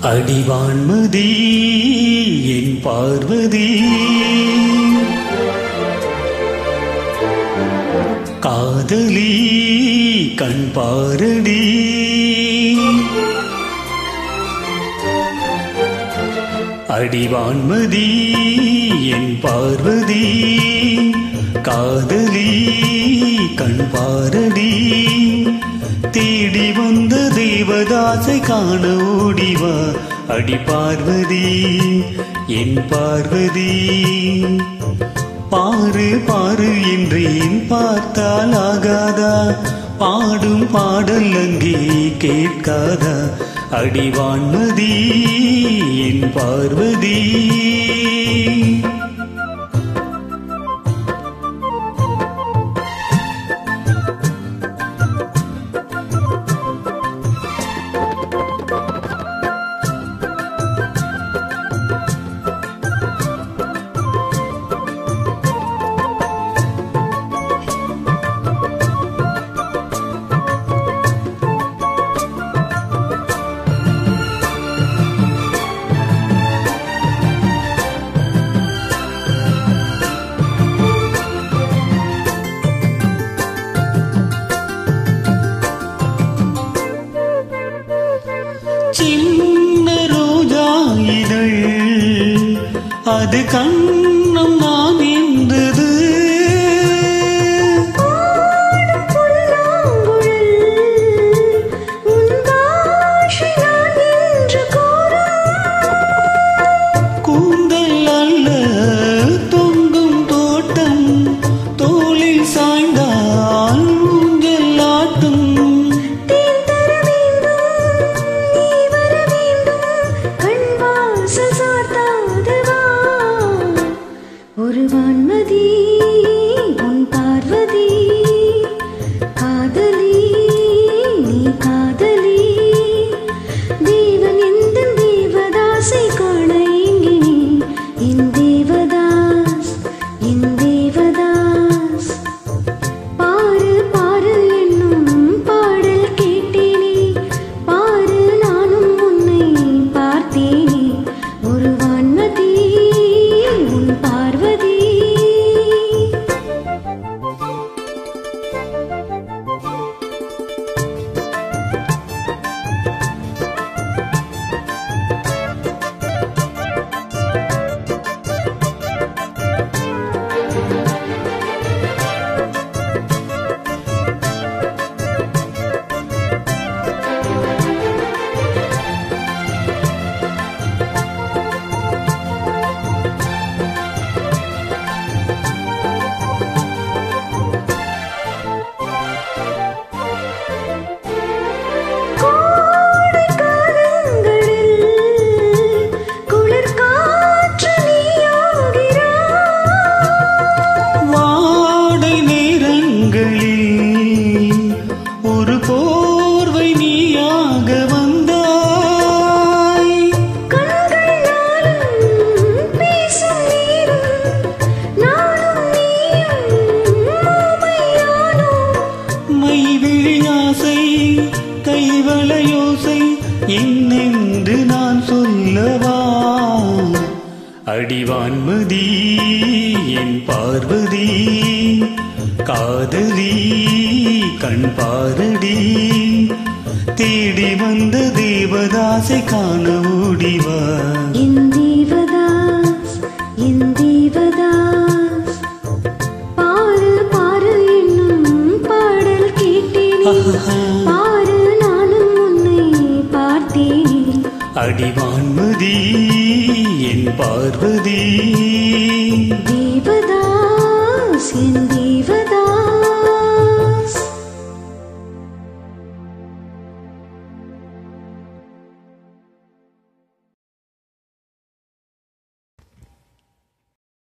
அடிவான்மதி என் பார்வதி காதலி கண் பாரடி அடிவான்மதி என் பார்வதி காதலி கண் பாரடி தேடி வந்த தேவதாசை காண ஓடிவா அடி பார்வதி என் பார்வதி பாரு பாரு என்றேன் பார்த்தால் ஆகாதா பாடும் பாடல் அங்கே கேட்காதா அடிவான்மதி என் பார்வதி சின்ன ரோஜா இதழ் அது கண்ணம் நான் என்றது கூந்தல் அல்ல தொங்கும் தோட்டம் தோளில் சாய்ந்தால் ஊஞ்சல் ஆட்டும் ஒரு வான்மதி உன் பார்வதி காதலி நீ காதலி தேவன் எந்த தேவதாசை காண இங்கினி என் தேவதாஸ் என் தேவதாஸ் பாரு பாரு என்னும் பாடல் கேட்டேனே பாரு நானும் உன்னை பார்த்தேனே ஒரு வான்மதி உன் பார்வதி கோடை காலங்களில் குளிர் காற்று நீயாகிறாய் வாடை நேரங்களில் ஒரு போர்வை நீயாக வந்தாய் கண்களாலும் பேசும் நீரும் நானும் நீயும் மாமையானோம் மைவிழியாசை கைவளையோசை என்னென்று நான் சொல்லவா அடிவான்மதி என் பார்வதி காதலி கண் பாரடி தேடி வந்த தேவதாசை காண ஓடிவா என் தேவதாஸ் என் தேவதாஸ் பாரு பாரு என்னும் பாடல் கேட்டேனே பாரு நானும் உன்னை பார்த்தேனே அடிவான்மதி என் பார்வதி தேவதாஸ் என்